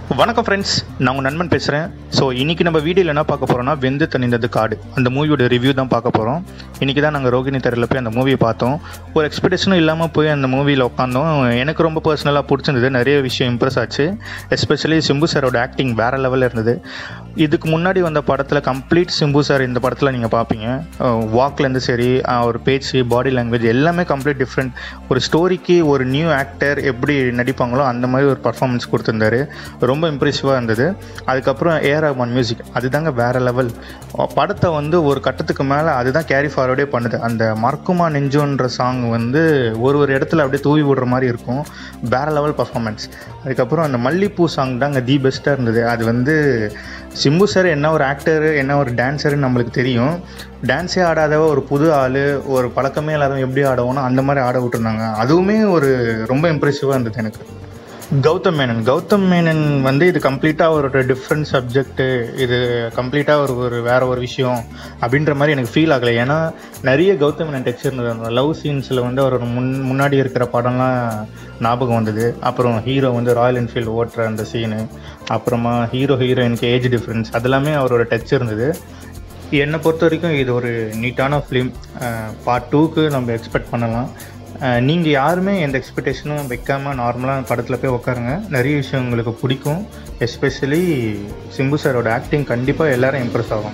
வணக்கம் ஃப்ரெண்ட்ஸ் நான் உங்கள் நண்பன் பேசுகிறேன் ஸோ இன்றைக்கி நம்ம வீடியோவில் என்ன பார்க்க போகிறோம்னா வெந்து தணிந்தது காடு அந்த மூவியோட ரிவ்யூ தான் பார்க்க போகிறோம் இன்றைக்கி தான் நாங்கள் ரோகிணி தெருவில் போய் அந்த மூவியை பார்த்தோம் ஒரு எக்ஸ்பெக்டேஷனும் இல்லாமல் போய் அந்த மூவியில் உட்காந்தோம் எனக்கு ரொம்ப பர்சனலாக பிடிச்சிருந்தது நிறைய விஷயம் இம்ப்ரெஸ் ஆச்சு எஸ்பெஷலி சிம்பு சாரோட ஆக்டிங் வேறு லெவலில் இருந்தது இதுக்கு முன்னாடி வந்த படத்தில் கம்ப்ளீட் சிம்பு சார் இந்த படத்தில் நீங்கள் பார்ப்பீங்க வாக்லேருந்து சரி ஒரு பேச்சு பாடி லாங்குவேஜ் எல்லாமே கம்ப்ளீட் டிஃப்ரெண்ட் ஒரு ஸ்டோரிக்கு ஒரு நியூ ஆக்டர் எப்படி நடிப்பாங்களோ அந்த மாதிரி ஒரு பர்ஃபார்மன்ஸ் கொடுத்துருந்தாரு ரொம்ப இம்ப்ரெசிவாக இருந்தது அதுக்கப்புறம் ஏஆர் ரஹ்மான் மியூசிக் அதுதாங்க வேறு லெவல் படத்தை வந்து ஒரு கட்டத்துக்கு மேலே அதுதான் கேரி ஃபார்வர்டே பண்ணுது அந்த மறக்குமா நெஞ்சோன்ற சாங் வந்து ஒரு ஒரு இடத்துல அப்படியே தூவி விடுற மாதிரி இருக்கும் வேறு லெவல் பர்ஃபார்மன்ஸ் அதுக்கப்புறம் அந்த மல்லிப்பூ சாங் தாங்க தி பெஸ்ட்டாக இருந்தது அது வந்து சிம்பு சார் என்ன ஒரு ஆக்டர் என்ன ஒரு டான்ஸர்னு நம்மளுக்கு தெரியும் டான்ஸே ஆடாதவ ஒரு புது ஆள் ஒரு பழக்கமே இல்லாதவன் எப்படி ஆடவோனோ அந்த மாதிரி ஆட விட்டுருந்தாங்க அதுவுமே ஒரு ரொம்ப இம்ப்ரெசிவாக இருந்தது எனக்கு கௌதம் மேனன் கௌதம் மேனன் வந்து இது கம்ப்ளீட்டாக ஒரு டிஃப்ரெண்ட் சப்ஜெக்ட்டு இது கம்ப்ளீட்டாக ஒரு ஒரு வேற ஒரு விஷயம் அப்படின்ற மாதிரி எனக்கு ஃபீல் ஆகலை ஏன்னா நிறைய கௌதம் மேனன் டெக்ஸ்டர் இருந்தது அந்த லவ் சீன்ஸில் வந்து அவர் முன் முன்னாடி இருக்கிற படம்லாம் ஞாபகம் வந்தது அப்புறம் ஹீரோ வந்து ராயல் என்ஃபீல்டு ஓட்டுற அந்த சீனு அப்புறமா ஹீரோ ஹீரோயினுக்கு ஏஜ் டிஃப்ரென்ஸ் அதெல்லாமே அவரோட டச் இருந்தது என்னை பொறுத்த வரைக்கும் இது ஒரு நீட்டான ஃபிலிம் பார்ட் டூக்கு நம்ம எக்ஸ்பெக்ட் பண்ணலாம் நீங்கள் யாருமே எந்த எக்ஸ்பெக்டேஷனும் வைக்காமல் நார்மலாக படத்தில் போய் உட்காருங்க நிறைய விஷயம் உங்களுக்கு பிடிக்கும் எஸ்பெஷலி சிம்பு சாரோட ஆக்டிங் கண்டிப்பாக எல்லாரும் இம்ப்ரெஸ் ஆகும்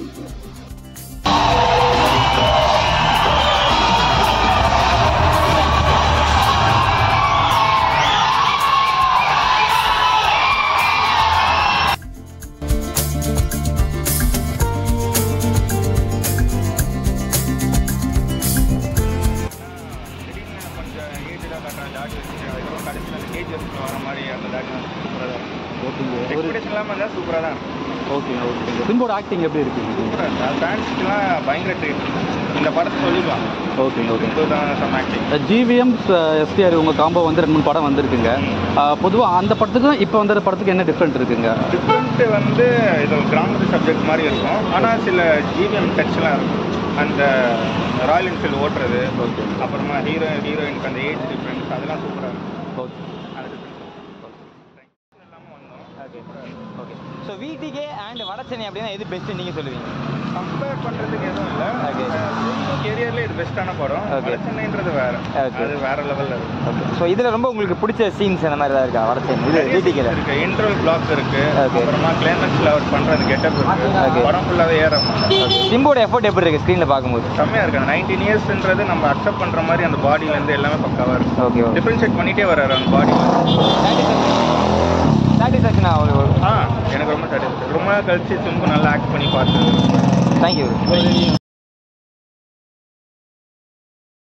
கொஞ்சம் ஏஜ்டாக காட்டுறான் தாடி வச்சுட்டு அதுக்கப்புறம் கடைசியில் அந்த கேஜ் வச்சுட்டு வர மாதிரி அந்த தாடி சூப்பராக தான் ஓகேங்க ஒரு எக்ஸ்பெக்டேஷன் இல்லாமல் இருந்தால் சூப்பராக தான் ஓகேங்க ஓகேங்க சிம்போட ஆக்டிங் எப்படி இருக்குங்க சூப்பராக இருக்குது ஃபேன்ஸ்க்குலாம் பயங்கர ட்ரீட் இந்த படத்தை சொல்லிக்கலாம் ஓகேங்க ஓகே சிம்பு தான் சம் ஆக்டிங் ஜிவிஎம் எஸ்டிஆர் உங்கள் காம்போ வந்து ரெண்டு மூணு படம் வந்திருக்குங்க பொதுவாக அந்த படத்துக்கும் இப்போ வந்த படத்துக்கு என்ன டிஃப்ரெண்ட் இருக்குங்க டிஃப்ரெண்ட்டு வந்து இது ஒரு கிராமத்து சப்ஜெக்ட் மாதிரி இருக்கும் ஆனால் சில ஜிவிஎம் டச்லாம் இருக்கும் அந்த ராயல் என்ஃபீல்டு ஓட்டுறது ஓகே அப்புறமா ஹீரோ ஹீரோயினுக்கு அந்த ஏஜ் டிஃப்ரென்ஸ் அதெல்லாம் சூப்பராக இருக்கும் ஓகே அது difference இல்லாமல் வந்தோம் ஓகே ஸோ வீட்டுக்கே அண்ட் வடச்சென்னை அப்படின்னா எது பெஸ்ட்டு நீங்கள் சொல்லுவீங்க கம்பேர் பண்ணுறதுக்கு எதுவும் இல்லை Okay. கெரியரில் இது பெஸ்ட்டான படம் Okay. வடச்சென்னைன்றது வேற Okay. அது வேற லெவலில் இருக்கும் ஓகே ஸோ இதில் ரொம்ப உங்களுக்கு பிடிச்ச சீன்ஸ் அந்த மாதிரி தான் இருக்கா வடச்சென்னை இது வீட்டுக்கில் இருக்கு இன்டர்வல் பிளாக் இருக்கு Okay. அப்புறமா கிளைமேக்ஸில் அவர் பண்றது கெட்டப் இருக்கு Okay. படம் ஃபுல்லாகவே ஏறும் சிம்போட எஃபோர்ட் எப்படி இருக்குது ஸ்க்ரீனில் பார்க்கும்போது செம்மையா இருக்கு நைன்டீன் இயர்ஸ்ன்றது நம்ம அக்செப்ட் பண்ற மாதிரி அந்த பாடியில இருந்து எல்லாமே பக்காவா இருக்கு ஓகே ஓகே டிஃபரன்ஷியேட் பண்ணிட்டே வர்றாரு அந்த பாடி சாட்டிஸ்ஃபேக்ஷன் ஒரு ஆ எனக்கு ரொம்ப சாட்டிஸ்ஃபை ரொம்ப நாள் கழிச்சு சிம்பு நல்லா ஆக்ட் பண்ணி பார்த்து தேங்க்யூ